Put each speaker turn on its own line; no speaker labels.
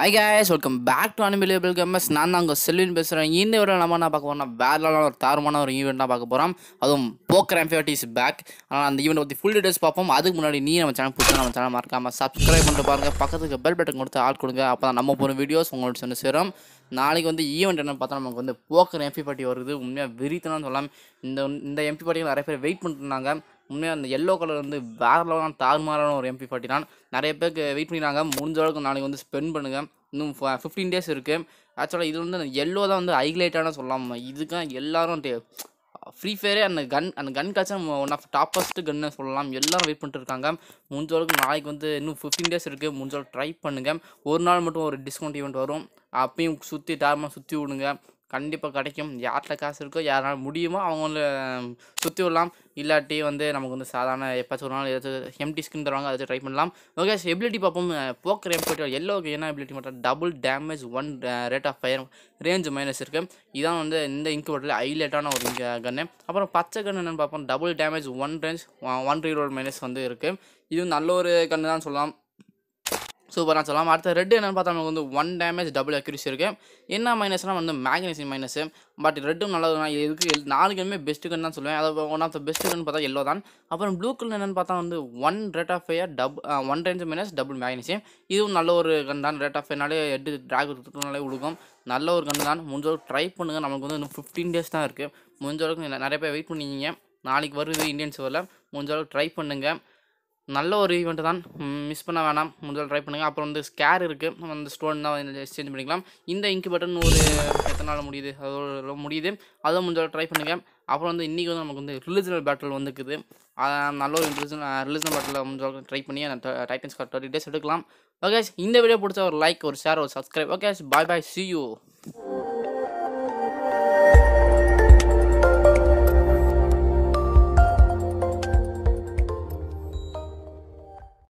high guys welcome back to அனிமிலேபிள் games நான் தான் உங்கள் செல்வின் பேசுகிறேன் இந்த வீடியோ நம்ம என்ன பார்க்க போறோம்னா வேற ஒரு தாரமான ஒரு ஈவெண்ட் தான் பார்க்க போகிறோம் அதுவும் போக்கர் எம்ஃபியாட்டிஸ் பேக் ஆனால் அந்த ஈவெண்ட் பற்றி ஃபுல் டீடைல்ஸ் பார்ப்போம் அதுக்கு முன்னாடி நீ நம்ம சேனல் புதுசாக நம்ம சேனல் மறக்காமல் சப்ஸ்கிரைப் பண்ணிட்டு பாருங்கள் பக்கத்துக்கு பெல் பட்டன் கொடுத்து ஆள் கொடுங்க அப்போ தான் நம்ம போகிற வீடியோஸ் உங்களுக்கு வந்து சேரும் நாளைக்கு வந்து ஈவெண்ட் என்னன்னு பார்த்தா நமக்கு வந்து போக்கர் எம்பி பார்ட்டி வருது உண்மையாக வெறித்தனம் சொல்லலாம் இந்த இந்த எம்பி பார்ட்டிகள் நிறைய பேர் வெயிட் பண்ணிட்டு இருந்தாங்க உண்மையாக அந்த எல்லோ கலர் வந்து வேற லெவலான தாறுமாறான ஒரு எம்பி பார்ட்டி தான் நிறைய பேருக்கு வெயிட் பண்ணிடுறாங்க முடிஞ்ச அளவுக்கு நாளைக்கு வந்து ஸ்பெண்ட் பண்ணுங்கள் இன்னும் ஃபிஃப்டீன் டேஸ் இருக்குது ஆக்சுவலாக இது வந்து எல்லோ தான் வந்து ஹைலைட்டான சொல்லலாம் இதுக்காக எல்லாரும் ஃப்ரீ ஃபயரே அந்த கன் அந்த கன் காச்சும் ஒன் ஆஃப் டாப்பஸ்ட் கன்னு சொல்லலாம் எல்லாரும் வெயிட் பண்ணிட்டு இருக்காங்க முடிஞ்ச அளவுக்கு நாளைக்கு வந்து இன்னும் ஃபிஃப்டீன் டேஸ் இருக்குது முடிஞ்ச அளவுக்கு ட்ரை பண்ணுங்கள் ஒரு நாள் மட்டும் ஒரு டிஸ்கவுண்ட் ஈவெண்ட் வரும் அப்பயும் சுற்றி டாரமாக சுற்றி விடுங்க கண்டிப்பாக கிடைக்கும் யார்கிட்ட காசு இருக்கோ யாரால முடியுமோ அவங்கள சுற்றி விடலாம் இல்லாட்டி வந்து நமக்கு வந்து சாதாரண எப்போச்சும் ஒரு நாள் ஏதாச்சும் எம்டி ஸ்கின் தருவாங்க அதை ட்ரை பண்ணலாம் ஓகே எபிலிட்டி பார்ப்போம் போக்கர் எம்பிலிட்டி எல்லோவுக்கு என்ன எபிலிட்டி மட்டும் double damage one rate of fire range minus இருக்குது இதான் வந்து இந்த இன்குபேட்டரில் ஹைலைட்டான ஒரு கன்று அப்புறம் பச்சை கன்று என்னென்னு பார்ப்போம் double damage one range one reroll minus வந்து இருக்குது இதுவும் நல்ல ஒரு கன்று தான் சொல்லலாம் சூப்பராக சொல்லலாம் அடுத்த ரெட் என்னென்னு பார்த்தா நமக்கு வந்து ஒன் டேமேஜ் டபுள் அக்யூரிசி இருக்குது என்ன மைனஸ்னால் வந்து மேக்னீசியம் மைனஸ் பட் ரெட்டும் நல்லது தான் இதுக்கு எல் நாலுக்குமே பெஸ்ட்டு கன் தான் சொல்லுவேன் அதை one of the best gun பார்த்தா எல்லோ தான் அப்புறம் ப்ளூ கலர் என்னென்னு பார்த்தா வந்து one rate of fire double one range minus double magnesium இதுவும் நல்ல ஒரு கன் தான் ரேட் ஆஃப் ஃபயர்னாலே எட்டு ட்ராக் நாளே கொடுக்கும் நல்ல ஒரு கன் தான் முடிஞ்ச அளவுக்கு ட்ரை பண்ணுங்கள் நமக்கு வந்து இன்னும் ஃபிஃப்டீன் டேஸ் தான் இருக்குது முடிஞ்ச அளவுக்கு நிறைய பேர் வெயிட் பண்ணிக்கிங்க நாளைக்கு வருது இந்தியன்ஸ் வரல முடிஞ்ச அளவுக்கு ட்ரை பண்ணுங்கள் நல்ல ஒரு ஈவெண்ட் தான் மிஸ் பண்ண வேணாம் முதல்ல ட்ரை பண்ணுங்கள் அப்புறம் வந்து ஸ்கேர் இருக்குது நம்ம அந்த ஸ்டோன் தான் எக்ஸ்சேஞ்ச் பண்ணிக்கலாம் இந்த இங்கு பட்டன் ஒரு எத்தனை நாள் முடியுது அதோட முடியுது அதை முதல்ல ட்ரை பண்ணுங்கள் அப்புறம் வந்து இன்றைக்கி வந்து நமக்கு வந்து ரிலிஜனல் பேட்டில் வந்துக்குது நல்ல ஒரு ரிலிஜன் ரிலிஜனல் பேட்டில் முடிஞ்ச ட்ரை பண்ணி டைட்டன்ஸ் தேர்ட்டி டேஸ் எடுக்கலாம் ஓகே இந்த வீடியோ பிடிச்ச ஒரு லைக் ஒரு ஷேர் ஒரு subscribe okay bye bye see you